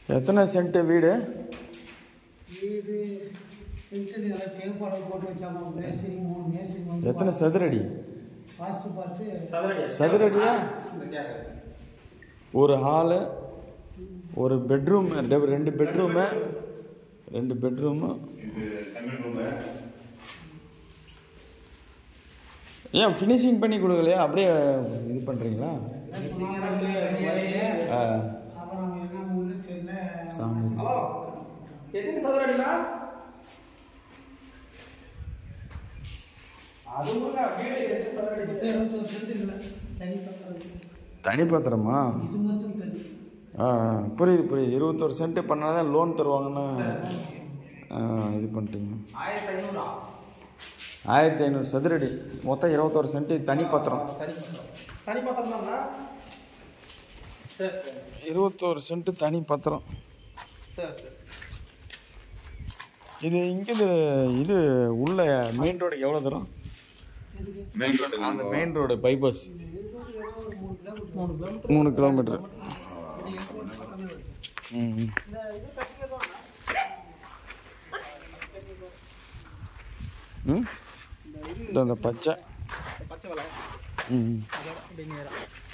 எத்தனை சென்ட் வீடு வீடு சென்ட்டு நல்லா தேவைப்படம் போட்டு வச்சாங்க மேஸ்திரி மூணு மேஸ்திரி வந்து எத்தனை சதுரடி வாஸ்து பார்த்து சதுரடியா ஒரு ஹாலு ஒரு பெட்ரூம் ரெண்டு பெட்ரூமு ரெண்டு பெட்ரூமு ஏன் ஃபினிஷிங் பண்ணி கொடுக்கலையா அப்படியே இது பண்ணுறீங்களா ஆ அப்புறம் அவங்க என்ன ஒன்று தெரியல சாமி ஹலோ எத்தனை சதுரடினா அது ஊருங்க வீடு எத்தனை சதுரடி மொத்தம் இருபத்தொரு சென்ட் இல்லை தனி பக்கம் தனி பத்திரமா இது மட்டும் தனி ஆ ஆ, புரியுது புரியுது இருபத்தொரு சென்ட் பண்ணால் தான் லோன் தருவாங்கன்னு ஆ, இது பண்ணிட்டீங்க ஆயிரத்தி ஐநூறா ஆயிரத்தி ஐநூறு சதுரடி மொத்தம் இருபத்தொரு சென்ட் தனி பத்திரம் தனி பத்திரம் தனி பத்திரம் தானா சரி சரி இருபத்தோரு சென்ட் தனி பத்திரம் சரி சரி இது இங்கேது இது உள்ள மெயின் ரோடு எவ்வளோ தூரம் மெயின் ரோடு அந்த மெயின் ரோடு பைபாஸ் மூணு கிலோமீட்டர் மூணு கிலோமீட்டர் ம் ம். ம் இந்த- இந்த பச்சை பச்சை கலர் ம் ம். அப்படி நேரம்